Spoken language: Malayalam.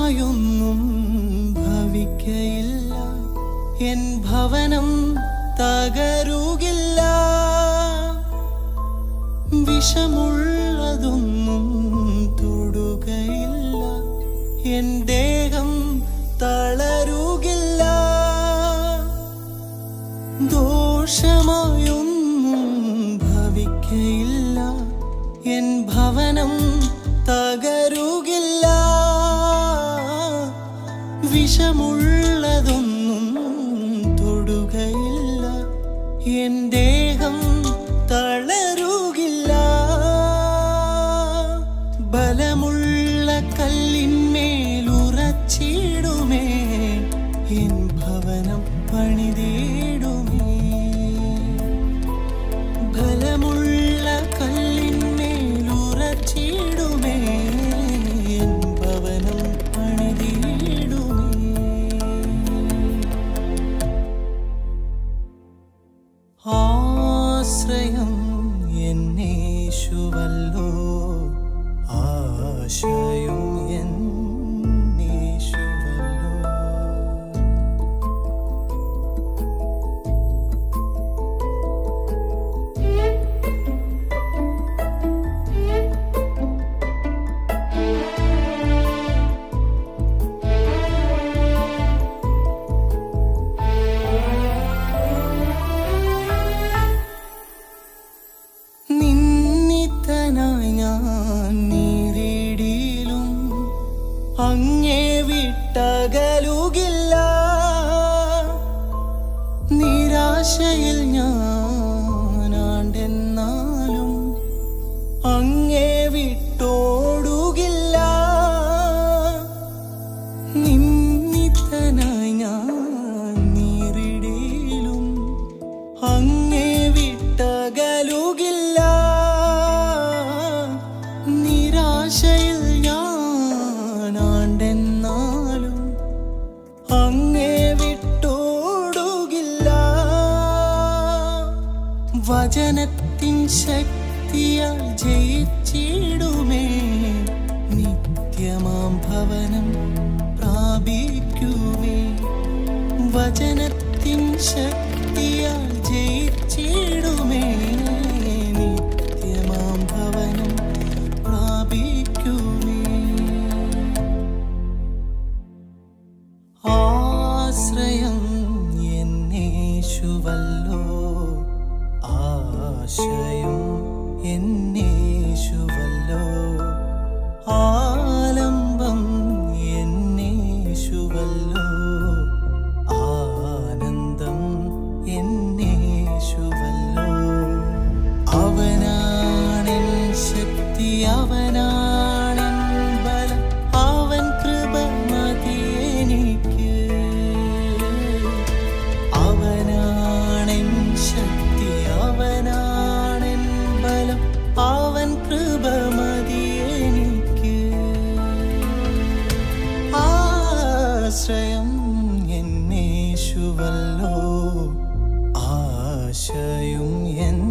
ദോഷമായൊന്നും ഭവിക്കയില്ല എൻ ഭവനം തകരുകില്ല വിഷമുള്ളതൊന്നും തൊടുകയില്ല എൻ ദേഹം തളരുകില്ല ദോഷമായൊന്നും ഭവിക്കയില്ല എൻ ഭവനം തകരുകില്ല വിഷമുള്ളതൊന്നും തൊടുകയില്ല എൻ ദേഹം തളരുകില്ല ബലമുള്ള കല്ലിന്മേലുറച്ചിടുമേ എൻ ഭവനം പണിതേടുമേ ബലമുള്ള കല്ലിന്മേലുറച്ചിടുമേ എൻ ഭവനം പണിതീടുമേ ആശ്രയം എന്നേശുവല്ലോ ആശയും എന്നേശുവല്ലോ നിന്നിത്തനായി ഞാൻ നീരിടിയിലും അങ്ങേ വിട്ടകലുകില്ല നിരാശയിൽ ഞാൻ ആണ്ടെന്നാലും അങ്ങേ വിട്ടോടുകില്ല നിന്നിത്തനായി ഞാൻ നീരിടിയിലും അങ്ങേ വിട്ടകലുകില്ല നിരാശയിൽ ഞാൻ ആണ്ടെന്നാലും അങ്ങേ വിട്ടോടുകില്ല വചനത്തിൻ ശക്തിയാൽ ജയിച്ചിടുമേ നിത്യമാം ഭവനം പ്രാപിക്കുമേ വചനത്തിൻ ശക്തിയാൽ ജയിച്ചിടുമേ നിത്യമാം ഭവനം പ്രാപിക്കുമേ ആശ്രയം എന്നേശുവല്ലോ ആശയം എന്നേശുവല്ലോ ആലംബം എന്നേശുവല്ലോ ആനന്ദം എന്നേശുവല്ലോ അവനാണെൻ ശക്തി അവനാണെൻ ബലം അവൻ കൃപ മതി എനിക്ക് അവനാണെൻ ശക്തി അവനാണെൻ ബലം അവൻ കൃപ മതി എനിക്ക് ആശ്രയം എന്നേശുവല്ലോ ആശയും എൻ